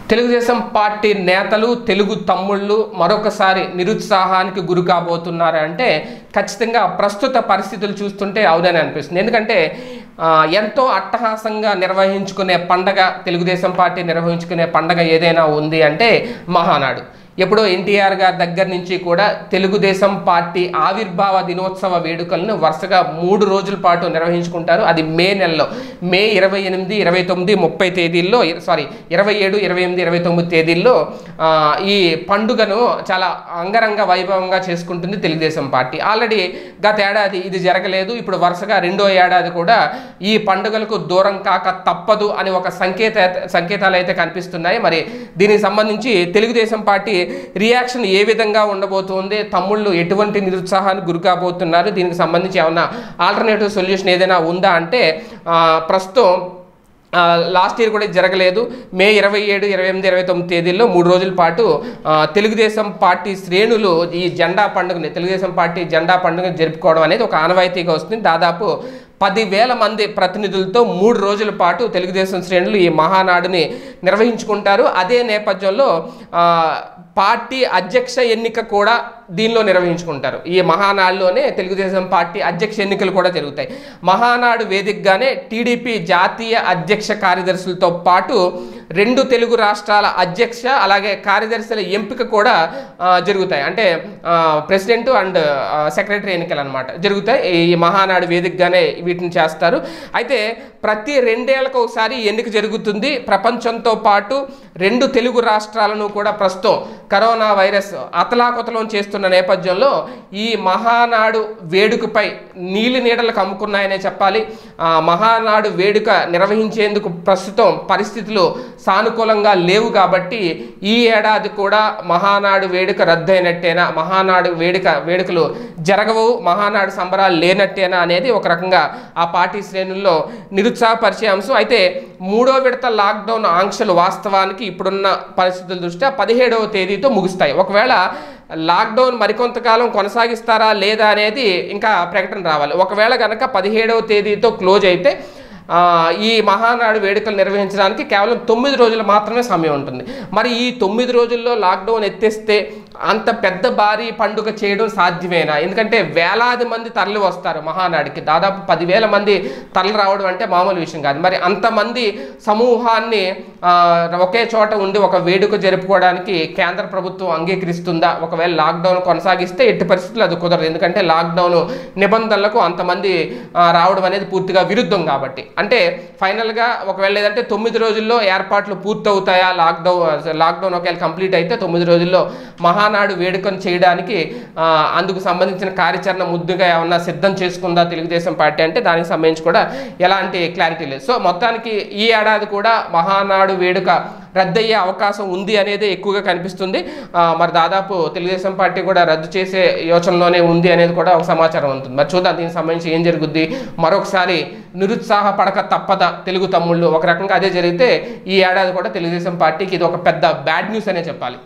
Telugu Desam party నేతలు తెలుగు తమ్ముళ్ళు మరొకసారి నిరుత్సాహానికి గురి కాబోతున్నారు అంటే ఖచ్చితంగా ప్రస్తుత పరిస్థితులు చూస్తుంటే అవునని అనిపిస్తుంది ఎందుకంటే ఆ, ఎంతో అట్టహాసంగా నిర్వహించుకునే పండగ తెలుగుదేశం పార్టీ నిర్వహించుకునే పండగ ఏదైనా ఉంది అంటే మహానాడు ఎప్పుడో ఎన్టీఆర్ గారి దగ్గర నుంచి కూడా తెలుగుదేశం పార్టీ ఆవిర్భావ దినోత్సవ వేడుకలను వరుసగా మూడు రోజుల పాటు నిర్వహించుకుంటారు అది మే నెలలో మే ఇరవై ఎనిమిది ఇరవై తొమ్మిది ముప్పై తేదీల్లో సారీ ఇరవై ఏడు ఇరవై ఎనిమిది ఇరవై తొమ్మిది తేదీల్లో ఆ, ఈ పండుగను చాలా అంగరంగ వైభవంగా చేసుకుంటుంది తెలుగుదేశం పార్టీ ఆల్రెడీ గత ఏడాది ఇది జరగలేదు ఇప్పుడు వరుసగా రెండో ఏడాది కూడా ఈ పండుగలకు దూరం కాక తప్పదు అని ఒక సంకేత సంకేతాలు అయితే కనిపిస్తున్నాయి మరి దీనికి సంబంధించి తెలుగుదేశం పార్టీ రియాక్షన్ ఏ విధంగా ఉండబోతుంది తమ్ముళ్ళు ఎటువంటి నిరుత్సాహానికి గురి కాబోతున్నారు దీనికి సంబంధించి ఏమన్నా ఆల్టర్నేటివ్ సొల్యూషన్ ఏదైనా ఉందా అంటే ఆ, ప్రస్తుతం ఆ, లాస్ట్ ఇయర్ కూడా ఇది జరగలేదు మే ఇరవై ఏడు ఇరవై ఎనిమిది ఇరవై తొమ్మిది తేదీల్లో మూడు రోజుల పాటు ఆ, తెలుగుదేశం పార్టీ శ్రేణులు ఈ జెండా పండుగని తెలుగుదేశం పార్టీ జెండా పండుగని జరుపుకోవడం అనేది ఒక ఆనవాయితీగా వస్తుంది దాదాపు పదివేల మంది ప్రతినిధులతో మూడు రోజుల పాటు తెలుగుదేశం శ్రేణులు ఈ మహానాడుని నిర్వహించుకుంటారు అదే నేపథ్యంలో ఆ, పార్టీ అధ్యక్ష ఎన్నిక కూడా దీనిలో నిర్వహించుకుంటారు ఈ మహానాడులోనే తెలుగుదేశం పార్టీ అధ్యక్ష ఎన్నికలు కూడా జరుగుతాయి మహానాడు వేదికగానే టీడీపీ జాతీయ అధ్యక్ష కార్యదర్శులతో పాటు రెండు తెలుగు రాష్ట్రాల అధ్యక్ష అలాగే కార్యదర్శుల ఎంపిక కూడా ఆ, జరుగుతాయి అంటే ఆ, ప్రెసిడెంట్ అండ్ ఆ, సెక్రటరీ ఎన్నికలు అనమాట జరుగుతాయి ఈ మహానాడు వేదికగానే వీటిని చేస్తారు అయితే ప్రతి రెండేళ్లకు ఒకసారి ఈ ఎన్నిక జరుగుతుంది ప్రపంచంతో పాటు రెండు తెలుగు రాష్ట్రాలను కూడా ప్రస్తుతం కరోనా వైరస్ అతలాకుతలం చేస్తున్న నేపథ్యంలో ఈ మహానాడు వేడుకపై నీలి నీడలు కమ్ముకున్నాయనే చెప్పాలి ఆ మహానాడు వేడుక నిర్వహించేందుకు ప్రస్తుతం పరిస్థితులు సానుకూలంగా లేవు కాబట్టి ఈ ఏడాది కూడా మహానాడు వేడుక రద్దయినట్టేనా మహానాడు వేడుక వేడుకలు జరగవు మహానాడు సంబరాలు లేనట్టేనా అనేది ఒక రకంగా ఆ పార్టీ శ్రేణుల్లో నిరుత్సాహపరిచే అంశం అయితే మూడో విడత లాక్డౌన్ ఆంక్షలు వాస్తవానికి ఇప్పుడున్న పరిస్థితుల దృష్ట్యా పదిహేడవ తేదీతో ముగుస్తాయి ఒకవేళ లాక్డౌన్ మరికొంతకాలం కొనసాగిస్తారా లేదా అనేది ఇంకా ప్రకటన రావాలి ఒకవేళ కనుక పదిహేడవ తేదీతో క్లోజ్ అయితే ఆ, ఈ మహానాడు వేడుకలు నిర్వహించడానికి కేవలం తొమ్మిది రోజులు మాత్రమే సమయం ఉంటుంది మరి ఈ తొమ్మిది రోజుల్లో లాక్డౌన్ ఎత్తేస్తే అంత పెద్ద భారీ పండుగ చేయడం సాధ్యమేనా ఎందుకంటే వేలాది మంది తరలి వస్తారు మహానాడికి దాదాపు పదివేల మంది తరలి రావడం అంటే మామూలు విషయం కాదు మరి అంతమంది సమూహాన్ని ఆ, ఒకే చోట ఉండి ఒక వేడుక జరుపుకోవడానికి కేంద్ర ప్రభుత్వం అంగీకరిస్తుందా ఒకవేళ లాక్డౌన్ కొనసాగిస్తే ఎట్టి పరిస్థితులు అది కుదరదు ఎందుకంటే లాక్డౌన్ నిబంధనలకు అంతమంది ఆ, రావడం అనేది పూర్తిగా విరుద్ధం కాబట్టి అంటే ఫైనల్గా ఒకవేళ లేదంటే తొమ్మిది రోజుల్లో ఏర్పాట్లు పూర్తవుతాయా లాక్డౌన్ లాక్డౌన్ ఒకవేళ కంప్లీట్ అయితే తొమ్మిది రోజుల్లో మహానాడు వేడుకను చేయడానికి ఆ, అందుకు సంబంధించిన కార్యాచరణ ముద్దుగా ఏమన్నా సిద్ధం చేసుకుందా తెలుగుదేశం పార్టీ అంటే దానికి సంబంధించి కూడా ఎలాంటి క్లారిటీ లేదు సో మొత్తానికి ఈ ఏడాది కూడా మహానాడు వేడుక రద్దయ్యే అవకాశం ఉంది అనేది ఎక్కువగా కనిపిస్తుంది ఆ, మరి దాదాపు తెలుగుదేశం పార్టీ కూడా రద్దు చేసే యోచనలోనే ఉంది అనేది కూడా ఒక సమాచారం ఉంటుంది మరి చూద్దాం దీనికి సంబంధించి ఏం జరుగుద్ది మరొకసారి నిరుత్సాహపడక తప్పదా తెలుగు తమ్ముళ్ళు ఒక రకంగా అదే జరిగితే ఈ ఏడాది కూడా తెలుగుదేశం పార్టీకి ఇది ఒక పెద్ద బ్యాడ్ న్యూస్ అనే చెప్పాలి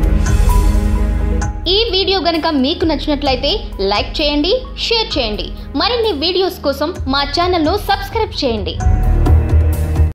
ఈ వీడియో గనుక మీకు నచ్చినట్లయితే లైక్ చేయండి షేర్ చేయండి మరిన్ని వీడియోస్ కోసం మా ఛానల్ను సబ్స్క్రైబ్ చేయండి